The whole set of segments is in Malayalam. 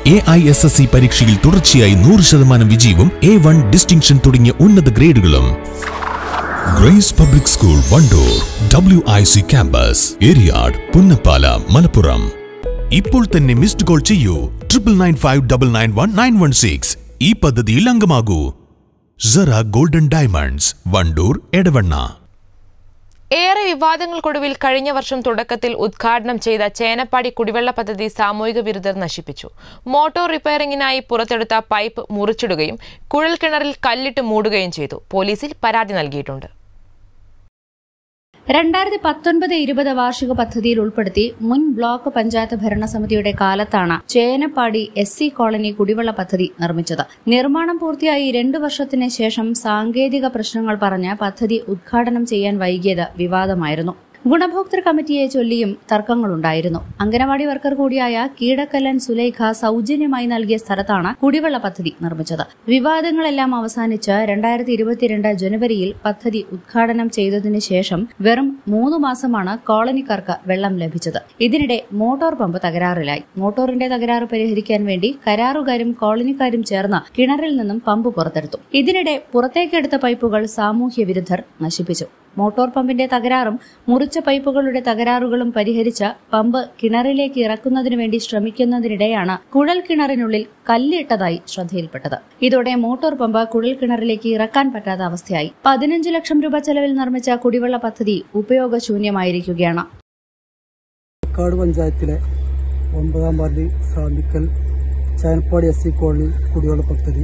A I S S C പരീക്ഷയിൽ തുടർച്ചയായി നൂറ് ശതമാനം വിജയവും എ വൺ ഡിസ്റ്റിങ്ഷൻ തുടങ്ങിയ ഉന്നത ഗ്രേഡുകളും Grace public school Wandoor W I C campus Eriyad Punnappala Malappuram ഇപ്പോൾ തന്നെ മിസ്ഡ് കോൾ ചെയ്യൂ triple nine five double nine one nine one six ഈ പദ്ധതിയിൽ അംഗമാകൂ സറ ഗോൾഡൻ ഡയമണ്ട്സ് വണ്ടൂർ എടവണ്ണ ഏറെ വിവാദങ്ങൾക്കൊടുവിൽ കഴിഞ്ഞ വർഷം തുടക്കത്തിൽ ഉദ്ഘാടനം ചെയ്ത ചേനപ്പാടി കുടിവെള്ള പദ്ധതി സാമൂഹിക വിരുദ്ധർ നശിപ്പിച്ചു മോട്ടോർ റിപ്പയറിംഗിനായി പുറത്തെടുത്ത പൈപ്പ് മുറിച്ചിടുകയും കുഴൽക്കിണറിൽ കല്ലിട്ട് മൂടുകയും ചെയ്തു പോലീസിൽ പരാതി നൽകിയിട്ടുണ്ട് രണ്ടായിരത്തി പത്തൊൻപത് ഇരുപത് വാർഷിക പദ്ധതിയിൽ ഉൾപ്പെടുത്തി മുൻ ബ്ലോക്ക് പഞ്ചായത്ത് ഭരണസമിതിയുടെ കാലത്താണ് ചേനപ്പാടി എസ് സി കോളനി കുടിവെള്ള പദ്ധതി നിർമ്മിച്ചത് നിർമ്മാണം പൂർത്തിയായി രണ്ടു വർഷത്തിന് ശേഷം സാങ്കേതിക പ്രശ്നങ്ങൾ പറഞ്ഞ് പദ്ധതി ഉദ്ഘാടനം ചെയ്യാൻ വൈകിയത് വിവാദമായിരുന്നു ഗുണഭോക്തൃ കമ്മിറ്റിയെ ചൊല്ലിയും തർക്കങ്ങളുണ്ടായിരുന്നു അംഗനവാടി വർക്കർ കൂടിയായ കീടക്കല്ലൻ സുലേഖ സൌജന്യമായി നൽകിയ സ്ഥലത്താണ് കുടിവെള്ള പദ്ധതി നിർമ്മിച്ചത് വിവാദങ്ങളെല്ലാം അവസാനിച്ച് രണ്ടായിരത്തി ഇരുപത്തിരണ്ട് ജനുവരിയിൽ പദ്ധതി ഉദ്ഘാടനം ചെയ്തതിനു ശേഷം വെറും മൂന്ന് മാസമാണ് കോളനിക്കാർക്ക് വെള്ളം ലഭിച്ചത് ഇതിനിടെ മോട്ടോർ പമ്പ് തകരാറിലായി മോട്ടോറിന്റെ തകരാറ് പരിഹരിക്കാൻ വേണ്ടി കരാറുകാരും കോളനിക്കാരും ചേർന്ന് കിണറിൽ നിന്നും പമ്പ് പുറത്തെടുത്തു ഇതിനിടെ പുറത്തേക്കെടുത്ത പൈപ്പുകൾ സാമൂഹ്യ വിരുദ്ധർ നശിപ്പിച്ചു മോട്ടോർ പമ്പിന്റെ തകരാറും മുറിച്ച പൈപ്പുകളുടെ തകരാറുകളും പരിഹരിച്ച പമ്പ് കിണറിലേക്ക് ഇറക്കുന്നതിനു വേണ്ടി ശ്രമിക്കുന്നതിനിടെയാണ് കുഴൽ കിണറിനുള്ളിൽ കല്ലിട്ടതായി ശ്രദ്ധയിൽപ്പെട്ടത് ഇതോടെ മോട്ടോർ പമ്പ് കുഴൽ കിണറിലേക്ക് ഇറക്കാൻ പറ്റാത്ത അവസ്ഥയായി പതിനഞ്ച് ലക്ഷം രൂപ ചെലവിൽ നിർമ്മിച്ച കുടിവെള്ള പദ്ധതി ഉപയോഗശൂന്യമായിരിക്കുകയാണ് കാട് പഞ്ചായത്തിലെ ഒമ്പതാം ward Samikkal Chanappadi S C colony കുടിവെള്ള പദ്ധതി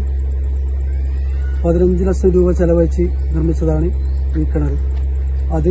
പതിനഞ്ച് ലക്ഷം രൂപ ചെലവഴിച്ച് നിർമ്മിച്ചതാണ് ഈ കിണർ അത്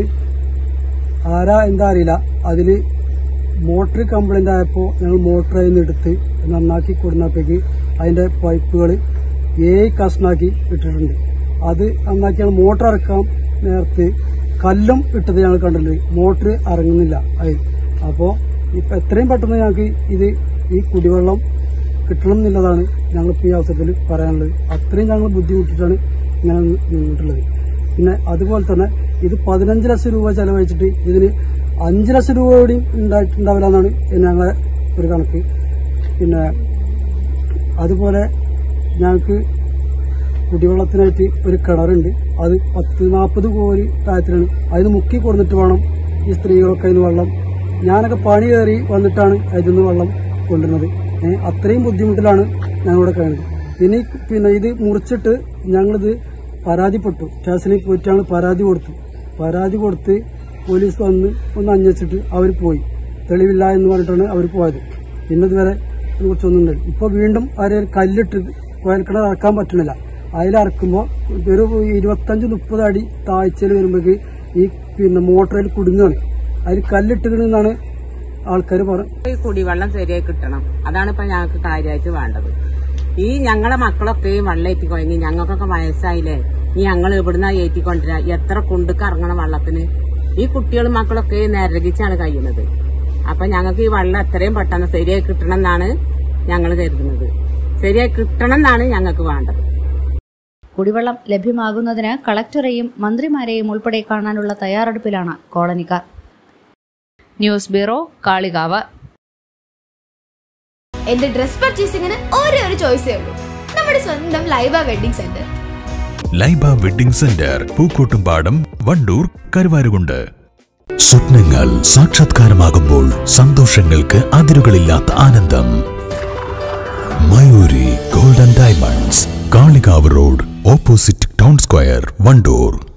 ആരാ എന്താ അറിയില്ല അതിൽ മോട്ടർ കംപ്ലൈന്റ് ആയപ്പോൾ ഞങ്ങൾ മോട്ടർ അതിൽ നിന്ന് എടുത്ത് നന്നാക്കി കൊടുന്നപ്പോഴേക്ക് അതിന്റെ പൈപ്പുകൾ ഏഴ് കഷ്ണാക്കി ഇട്ടിട്ടുണ്ട് അത് നന്നാക്കിയാണ് മോട്ടർ ഇറക്കാൻ നേരത്ത് കല്ലും ഇട്ടത് ഞങ്ങൾ കണ്ടിട്ടുണ്ട് മോട്ടർ ഇറങ്ങുന്നില്ല അതിൽ അപ്പോൾ ഇപ്പൊ എത്രയും പെട്ടെന്ന് ഞങ്ങൾക്ക് ഇത് ഈ കുടിവെള്ളം കിട്ടണം എന്നുള്ളതാണ് ഞങ്ങളിപ്പോൾ ഈ അവസരത്തിൽ പറയാനുള്ളത് അത്രയും ഞങ്ങൾ ബുദ്ധിമുട്ടിട്ടാണ് ഇങ്ങനെ നിന്നിട്ടുള്ളത് പിന്നെ അതുപോലെ തന്നെ ഇത് പതിനഞ്ച് ലക്ഷം രൂപ ചെലവഴിച്ചിട്ട് ഇതിന് അഞ്ച് ലക്ഷം രൂപ കൂടി ഉണ്ടായിട്ടുണ്ടാവില്ല എന്നാണ് ഞങ്ങളെ ഒരു കണക്ക് പിന്നെ അതുപോലെ ഞങ്ങൾക്ക് കുടിവെള്ളത്തിനായിട്ട് ഒരു കിണറുണ്ട് അത് പത്ത് നാൽപ്പത് കോരി താഴത്തിലാണ് അതിന് മുക്കി കൊടുത്തിട്ട് വേണം ഈ സ്ത്രീകളൊക്കെ അതിന് വെള്ളം ഞാനൊക്കെ പണി കയറി വന്നിട്ടാണ് അതിൽ നിന്ന് വെള്ളം കൊണ്ടുവരുന്നത് ഏഹ് അത്രയും ബുദ്ധിമുട്ടിലാണ് ഞങ്ങളിവിടെ കഴിയുന്നത് ഇനി പിന്നെ ഇത് മുറിച്ചിട്ട് ഞങ്ങളിത് പരാതിപ്പെട്ടു സ്റ്റേഷനിൽ പോയിട്ട് ഞങ്ങൾ പരാതി കൊടുത്തു പരാതി കൊടുത്ത് പോലീസ് വന്ന് ഒന്ന് അന്വേഷിച്ചിട്ട് അവർ പോയി തെളിവില്ല എന്ന് പറഞ്ഞിട്ടാണ് അവർ പോയത് പിന്നെ ഇതുവരെ കുറിച്ചൊന്നും ഉണ്ട് ഇപ്പോൾ വീണ്ടും അവർ കല്ലിട്ട് കോയൽക്കിണർ ഇറക്കാൻ പറ്റണില്ല അതിലിറക്കുമ്പോൾ ഒരു ഇരുപത്തഞ്ച് മുപ്പത് അടി താഴ്ചയിൽ വരുമ്പോഴേക്ക് ഈ പിന്നെ മോട്ടറിൽ കുടുങ്ങാണ് അതിൽ കല്ലിട്ടുകണെന്നാണ് ആൾക്കാർ പറഞ്ഞത് ഈ കുടിവെള്ളം ശരിയായി കിട്ടണം അതാണ് ഇപ്പൊ ഞങ്ങൾക്ക് കാര്യമായിട്ട് വേണ്ടത് ഈ ഞങ്ങളെ മക്കളൊക്കെ ഈ വെള്ളം ഏറ്റിക്കൊഴങ്ങി ഞങ്ങൾക്കൊക്കെ വയസ്സായില്ലേ ഈ ഞങ്ങൾ ഇവിടുന്ന് ഏറ്റിക്കൊണ്ടിരാ എത്ര കുണ്ടുക്ക് ഇറങ്ങണം വെള്ളത്തിന് ഈ കുട്ടികളും മക്കളൊക്കെ നരകിച്ചാണ് കഴിയുന്നത് അപ്പൊ ഞങ്ങൾക്ക് ഈ വെള്ളം എത്രയും പെട്ടെന്ന് ശരിയായി കിട്ടണം എന്നാണ് ഞങ്ങൾ കരുതുന്നത് ശരിയായി കിട്ടണം എന്നാണ് ഞങ്ങൾക്ക് വേണ്ടത് കുടിവെള്ളം ലഭ്യമാകുന്നതിന് കളക്ടറെയും മന്ത്രിമാരെയും ഉൾപ്പെടെ കാണാനുള്ള തയ്യാറെടുപ്പിലാണ് കോളനിക്കാർ ന്യൂസ് ബ്യൂറോ കാളികാവ് എന്റെ ഡ്രസ് പർച്ചേസിംഗിന് ഒരേ ഒരു ചോയ്സേ ഉള്ളൂ നമ്മുടെ സ്വന്തം Laiba wedding centre Laiba wedding centre Pookkottumpadam Wandoor Karuvarakundu സ്വപ്നങ്ങൾ സാക്ഷാത്കാരമാകുമ്പോൾ സന്തോഷങ്ങൾക്ക് അതിരുകളില്ലാത്ത ആനന്ദം Mayuri golden diamonds Kalikavu road opposite town square Wandoor